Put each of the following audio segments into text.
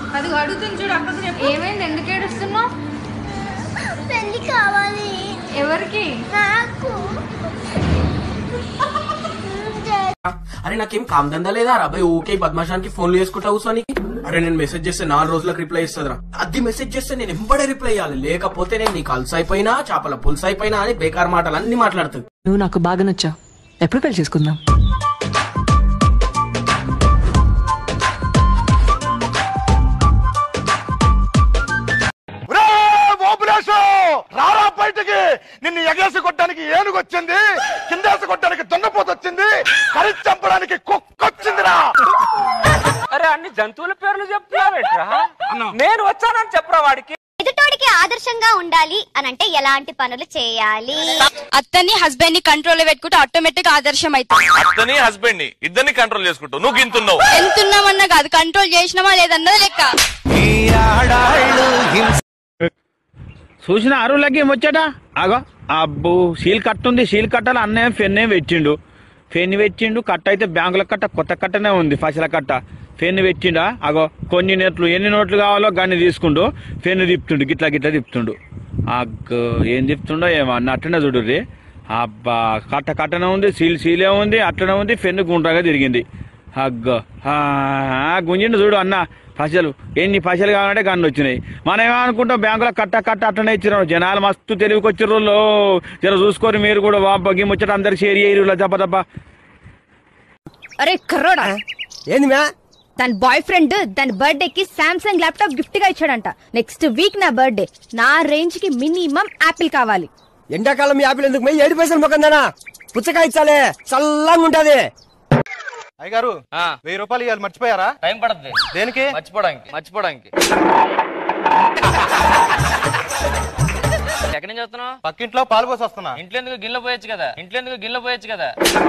అది అడుగుతుంది చూడు అక్కకు చెప్పు ఏమైంది ఎందుకు ఏడుస్తున్నావు పెళ్లి కావాలి ఎవరికి నాకు అరే నాకేం కామదందా లేదా రా భయ్ ఊకే బద్మాషానికి ఫోన్లు చేసుకుంటా కూర్చొని అరే నేను మెసేజ్ చేస్తే నాలుగు రోజులకు రిప్లై ఇస్తుందిరా అది మెసేజ్ చేస్తే నేను ఎంబడే రిప్లై ఇవ్వాలి లేకపోతే నేను నీ కలుసు అయిపోయినా చేపల పులుసు అయిపోయినా అని బేకార్ మాటలు అన్ని మాట్లాడుతుంది నువ్వు నాకు బాగా నచ్చావు ఎప్పుడు పెళ్లి చేసుకుందాం రారా బయటికి నిన్ను ఎగేసి కొట్టడానికి ఏనుగు వచ్చింది కిందేసి కొట్టడానికి దున్నపోతు వచ్చింది కరి చంపడానికి కుక్క వచ్చిందిరా అరే అన్ని జంతువుల పేర్లు చెప్తున్నావేట్రా నేను వచ్చానని చెప్పరా వాడికి ఎదుటోడికి ఆదర్శంగా ఉండాలి అని అంటే ఎలాంటి పనులు చేయాలి అత్తని హస్బెండ్ ని కంట్రోల్ పెట్టుకుంటే ఆటోమేటిక్ ఆదర్శం అవుతుంది అతని హస్బెండ్ ని ఇద్దరిని కంట్రోల్ చేసుకుంటావు నువ్వు గింతున్నావు ఎంత ఉన్నామన్నా కాదు కంట్రోల్ చేసినామా లేదన్నది లెక్క చూసిన అరువులకి వచ్చాట ఆగో అబ్బో సీల్ కట్ట ఉంది సీల్ కట్టాలి అన్నయ్య ఫెన్నే పెట్టిండు ఫెన్ పెట్టిండు కట్ట అయితే బ్యాంకుల కట్ట కొత్త కట్టనే ఉంది ఫసల కట్ట ఫెన్ పెట్టిండా అగో కొన్ని నోట్లు ఎన్ని నోట్లు కావాలో గన్ని తీసుకుండు ఫెన్ తిప్పుతుండు గిట్లా గిట్లా తిప్పుతుండు అగ్గో ఏం తిప్పుతుండో ఏమో అన్న అట్టనే చూడుర్రి అబ్బా కట్ట కట్టనే ఉంది సీల్ సీలే ఉంది అట్లనే ఉంది ఫెన్ గుండ్రగా తిరిగింది అగ్గో ఆ, ఆ, గుంజిండు చూడు అన్న పైసలు ఎన్ని పైసలు కావాలంటే గన్ను వచ్చినాయి మనం ఏమనుకుంటాం బ్యాంకులో కట్ట కట్ట అట్టనే ఇచ్చినాం జనాలు మస్తు తెలివికి వచ్చిన రోజులు జర చూసుకొని మీరు కూడా బాబా ముచ్చట అందరు షేర్ చేయరు తప్ప తప్ప అరే కర్రోడా ఏంది మ్యా తన బాయ్ ఫ్రెండ్ దాని బర్త్డే కి సామ్సంగ్ ల్యాప్టాప్ గిఫ్ట్ గా ఇచ్చాడంట నెక్స్ట్ వీక్ నా బర్త్డే నా రేంజ్ కి మినిమం యాపిల్ కావాలి ఎండాకాలం మీ యాపిల్ ఎందుకు ఏడు పైసలు మొక్కందానా పుచ్చకాయ ఇచ్చాలే చల్లంగా ఉంటది అయ్యగారు వెయ్యి రూపాయలు ఇవ్వాలి మర్చిపోయారా టైం పడుతుంది దేనికి మర్చిపోవడానికి మర్చిపోవడానికి ఎక్కడి నుంచి వస్తున్నావు పక్కింట్లో పాలు పోసి వస్తున్నా ఇంట్లో ఎందుకు గిన్నె పోయొచ్చు కదా ఇంట్లో ఎందుకు గిన్నె పోయొచ్చు కదా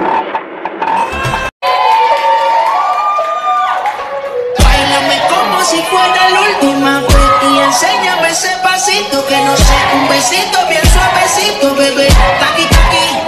Báilame como si fuera la última vez y enséñame ese pasito que no sé, un besito bien suavecito, bebé. Taqui taqui,